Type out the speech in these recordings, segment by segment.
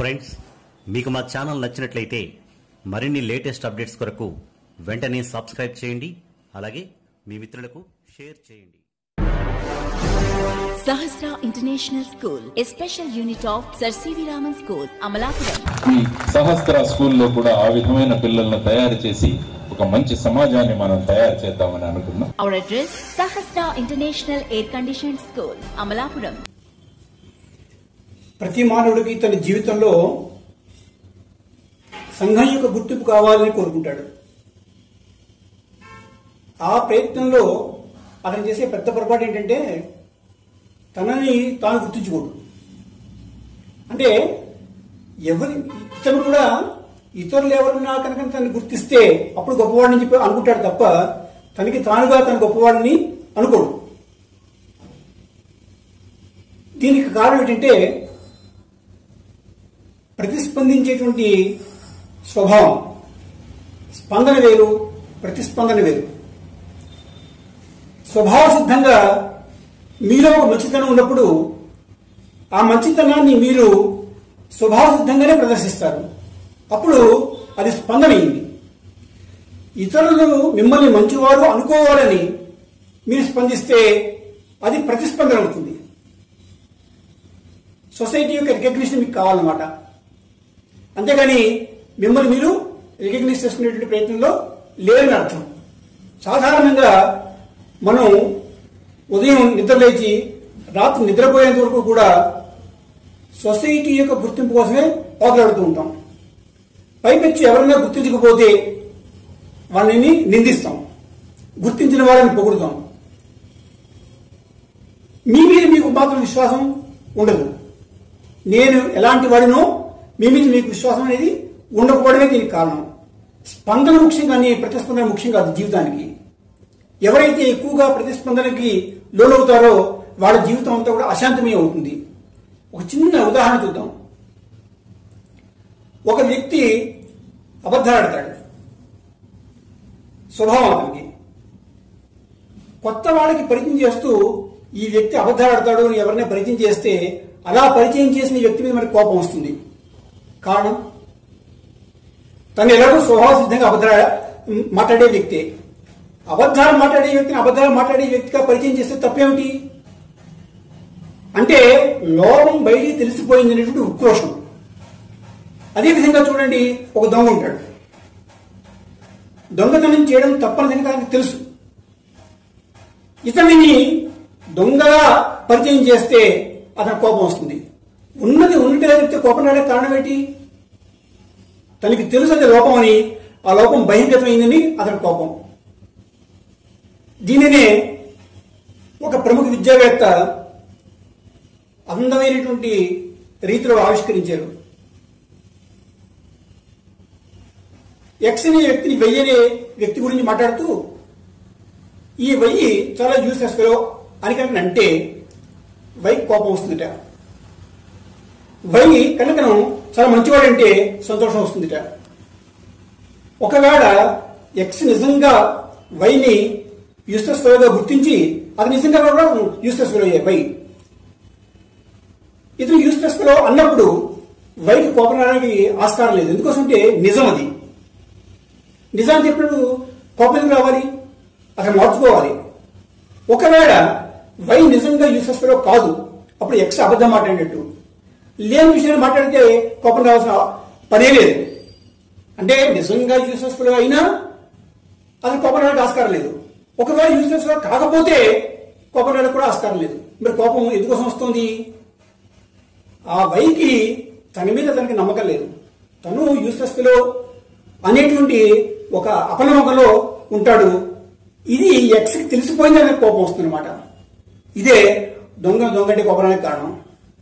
friends మీకు మా channel నచ్చినట్లయితే మరిన్ని లేటెస్ట్ అప్డేట్స్ కొరకు వెంటనే సబ్స్క్రైబ్ చేయండి అలాగే మీ మిత్రులకు షేర్ చేయండి Sahasra international school A special unit of sir C V Raman school Amalapuram ఈ సహస్ర స్కూల్లో కూడా ఆ విధమైన పిల్లలను తయారు చేసి ఒక మంచి సమాజాన్ని మనం తయారు చేద్దామని అనుకున్నాం our address Sahasra international air condition school Amalapuram ప్రతి మానవుడికి తన జీవితంలో సంఘం యొక్క గుర్తింపు కావాలని కోరుకుంటాడు ఆ ప్రయత్నంలో అతను చేసే పెద్ద పొరపాటు ఏంటంటే తనని తాను గుర్తించుకోడు అంటే ఎవరి ఇతను కూడా ఇతరులు ఎవరన్నా కనుక తనని గుర్తిస్తే అప్పుడు గొప్పవాడిని చెప్పి అనుకుంటాడు తప్ప తనకి తానుగా తన గొప్పవాడిని అనుకోడు దీనికి కారణం ఏంటంటే ప్రతిస్పందించేటువంటి స్వభావం స్పందన వేరు ప్రతిస్పందన వేరు స్వభావ సిద్ధంగా మీలో ఒక మంచితనం ఉన్నప్పుడు ఆ మంచితనాన్ని మీరు స్వభావ సిద్ధంగానే ప్రదర్శిస్తారు అప్పుడు అది స్పందన అయింది ఇతరులు మిమ్మల్ని మంచివారు అనుకోవాలని మీరు స్పందిస్తే అది ప్రతిస్పందన అవుతుంది సొసైటీ యొక్క రికగ్నిషన్ మీకు కావాలన్నమాట అంతేగాని మిమ్మల్ని మీరు రికగ్నైజ్ చేసుకునేటువంటి ప్రయత్నంలో లేరని అర్థం సాధారణంగా మనం ఉదయం నిద్రలేచి రాత్రి నిద్రపోయేంత వరకు కూడా సొసైటీ యొక్క గుర్తింపు కోసమే పోట్లాడుతూ ఉంటాం పైపెచ్చి ఎవరైనా గుర్తించకపోతే వాళ్ళని నిందిస్తాం గుర్తించిన వాళ్ళని పొగుడుతాం మీ మీద మీకు మాత్రం విశ్వాసం ఉండదు నేను ఎలాంటి వాడినో మీ మీద మీకు విశ్వాసం అనేది ఉండకపోవడమే దీనికి కారణం స్పందన ముఖ్యం కానీ ప్రతిస్పందన ముఖ్యం కాదు జీవితానికి ఎవరైతే ఎక్కువగా ప్రతిస్పందనకి లోనవుతారో వాళ్ళ జీవితం అంతా కూడా అశాంతమే అవుతుంది ఒక చిన్న ఉదాహరణ చూద్దాం ఒక వ్యక్తి అబద్ధాలాడతాడు స్వభావం అతనికి కొత్త వాళ్ళకి పరిచయం చేస్తూ ఈ వ్యక్తి అబద్ధాలాడతాడు అని ఎవరైనా పరిచయం చేస్తే అలా పరిచయం చేసిన వ్యక్తి మీద మనకి కోపం వస్తుంది కారణం తను ఎలాగో స్వభావ సిద్ధంగా అబద్ధాల మాట్లాడే వ్యక్తి అబద్ధాలు మాట్లాడే వ్యక్తిని అబద్ధాలు మాట్లాడే వ్యక్తిగా పరిచయం చేస్తే తప్పేమిటి అంటే లోపం బయటికి తెలిసిపోయింది అనేటువంటి ఉక్రోషం అదేవిధంగా చూడండి ఒక దొంగ ఉంటాడు దొంగతనం చేయడం తప్పనిదని తనకు తెలుసు ఇతనిని దొంగగా పరిచయం చేస్తే అతని కోపం వస్తుంది ఉన్నది ఉన్నట్టుగా చెప్తే కోపం రావడానికి కారణం ఏంటి తనకి తెలుసు అది లోపం అని ఆ లోపం బహిర్గతమైందని అతని కోపం దీనినే ఒక ప్రముఖ విద్యావేత్త అందమైనటువంటి రీతిలో ఆవిష్కరించారు ఎక్స్ అనే వ్యక్తిని వెయ్యి అనే వ్యక్తి గురించి మాట్లాడుతూ ఈ వెయ్యి చాలా యూస్లెస్ ఫెలో అని కనుక అంటే వైకి కోపం వస్తుందిట వై కనుకను చాలా మంచివాడంటే సంతోషం వస్తుందిట ఒకవేళ ఎక్స్ నిజంగా వైని యూస్లెస్ ఫెలోగా గుర్తించి అది నిజంగా కూడా యూస్లెస్ ఫెలో వై ఇతను యూస్లెస్ ఫెలో అన్నప్పుడు వైకి కోపం రావడానికి ఆస్కారం లేదు ఎందుకోసంటే నిజం అది నిజాన్ని చెప్పినప్పుడు కోపం ఎందుకు రావాలి అతను మార్చుకోవాలి ఒకవేళ వై నిజంగా యూసెస్ ఫెలో కాదు అప్పుడు ఎక్స్ అబద్ధం మాట్లాడినట్టు లేని విషయాన్ని మాట్లాడితే కోపం రావాల్సిన పనే లేదు అంటే నిజంగా యూసెస్ ఫెలో అయినా అతను కోపం రావడానికి ఆస్కారం లేదు ఒకవేళ యూసెస్ ఫెలో కాకపోతే కోపం రావడానికి కూడా ఆస్కారం లేదు మరి కోపం ఎందుకోసం వస్తుంది ఆ వైకి తన మీద తనకి నమ్మకం లేదు తను యూస్లెస్ ఫెలో అనేటువంటి ఒక అపనమ్మకంలో ఉంటాడు ఇది ఎక్స్కి తెలిసిపోయిందనే కోపం వస్తుంది అనమాట ఇదే దొంగ దొంగటి కోపడానికి కారణం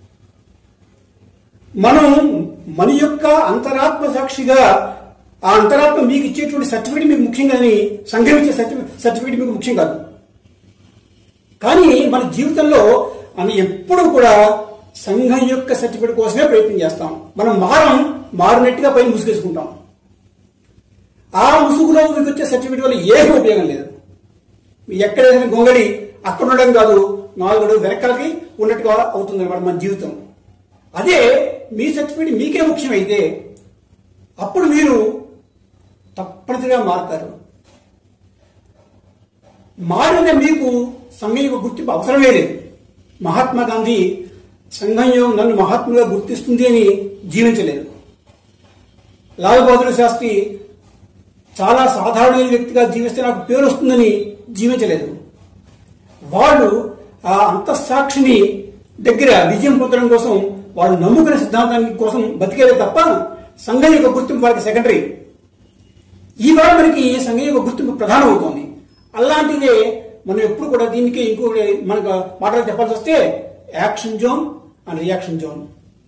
మనం మన యొక్క అంతరాత్మ సాక్షిగా ఆ అంతరాత్మ మీకు ఇచ్చేటువంటి సర్టిఫికేట్ మీకు ముఖ్యం కానీ సంఘం ఇచ్చే సర్టిఫికేట్ మీకు ముఖ్యం కాదు కానీ మన జీవితంలో మనం ఎప్పుడూ కూడా సంఘం యొక్క సర్టిఫికేట్ కోసమే ప్రయత్నం చేస్తాం మనం మారం మారినట్టుగా పైన ముసుగేసుకుంటాం ఆ ముసుగులో మీకు వచ్చే సర్టిఫికేట్ వల్ల ఏమీ ఉపయోగం లేదు ఎక్కడ గొంగడి అక్కడ ఉండడం కాదు నాలుగు వెనకాలకి ఉన్నట్టుగా అవుతుంది అనమాట మన జీవితం అదే మీ సర్టిఫికేట్ మీకే ముఖ్యమైతే అప్పుడు మీరు తప్పనిసరిగా మారుతారు మారిన మీకు సంఘం యొక్క గుర్తింపు అవసరమే లేదు మహాత్మా గాంధీ సంఘం యొక్క నన్ను మహాత్ముగా గుర్తిస్తుంది అని జీవించలేదు లాల్ బహదూర్ శాస్త్రి చాలా సాధారణమైన వ్యక్తిగా జీవిస్తే నాకు పేరు వస్తుందని జీవించలేదు వాళ్ళు ఆ అంతఃసాక్షిని దగ్గర విజయం పొందడం కోసం వాళ్ళు నమ్ముకునే సిద్ధాంతానికి కోసం బతికేదే తప్ప సంఘం యొక్క గుర్తింపు వాళ్ళకి సెకండరీ ఈవేళ మనకి సంఘం యొక్క గుర్తింపు ప్రధానం అవుతోంది అలాంటిదే మనం ఎప్పుడు కూడా దీనికి ఇంకో మనకు మాటలు చెప్పాల్సి వస్తే action zone and reaction zone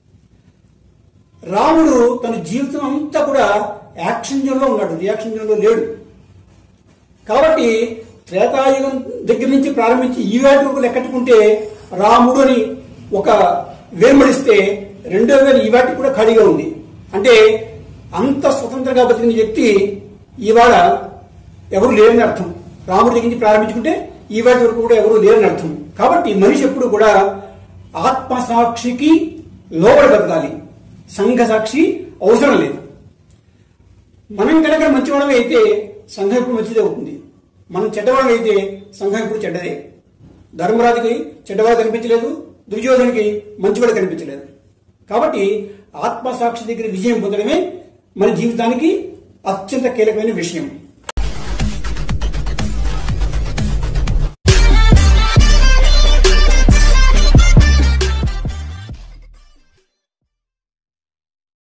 రాముడు తన జీవితం అంతా కూడా యాక్షన్ జోన్ లో ఉన్నాడు రియాక్షన్ జోన్ లో లేడు కాబట్టి త్రేతాయుగం దగ్గర నుంచి ప్రారంభించి ఈ వేటి వరకు లెక్కట్టుకుంటే రాముడు అని ఒక వేర్మడిస్తే రెండో వేల ఈ వాటికి కూడా ఖాళీగా ఉంది అంటే అంత స్వతంత్రంగా బతికిన వ్యక్తి ఇవాళ ఎవరు లేరని అర్థం రాముడి దగ్గర నుంచి ప్రారంభించుకుంటే ఈ వాటి వరకు కూడా ఎవరు లేరని అర్థం కాబట్టి మనిషి ఎప్పుడు కూడా ఆత్మసాక్షికి లోబడి బతకాలి సంఘ సాక్షి అవసరం లేదు మనం కనుక మంచివాడమే అయితే సంఘం ఎప్పుడు మంచిదే అవుతుంది మనం చెడ్డవాడం అయితే సంఘం ఎప్పుడు చెడ్డదే ధర్మరాజుకి చెడ్డవాడు కనిపించలేదు దుర్యోధనికి మంచివాడు కనిపించలేదు కాబట్టి ఆత్మసాక్షి దగ్గర విజయం పొందడమే మన జీవితానికి అత్యంత కీలకమైన విషయం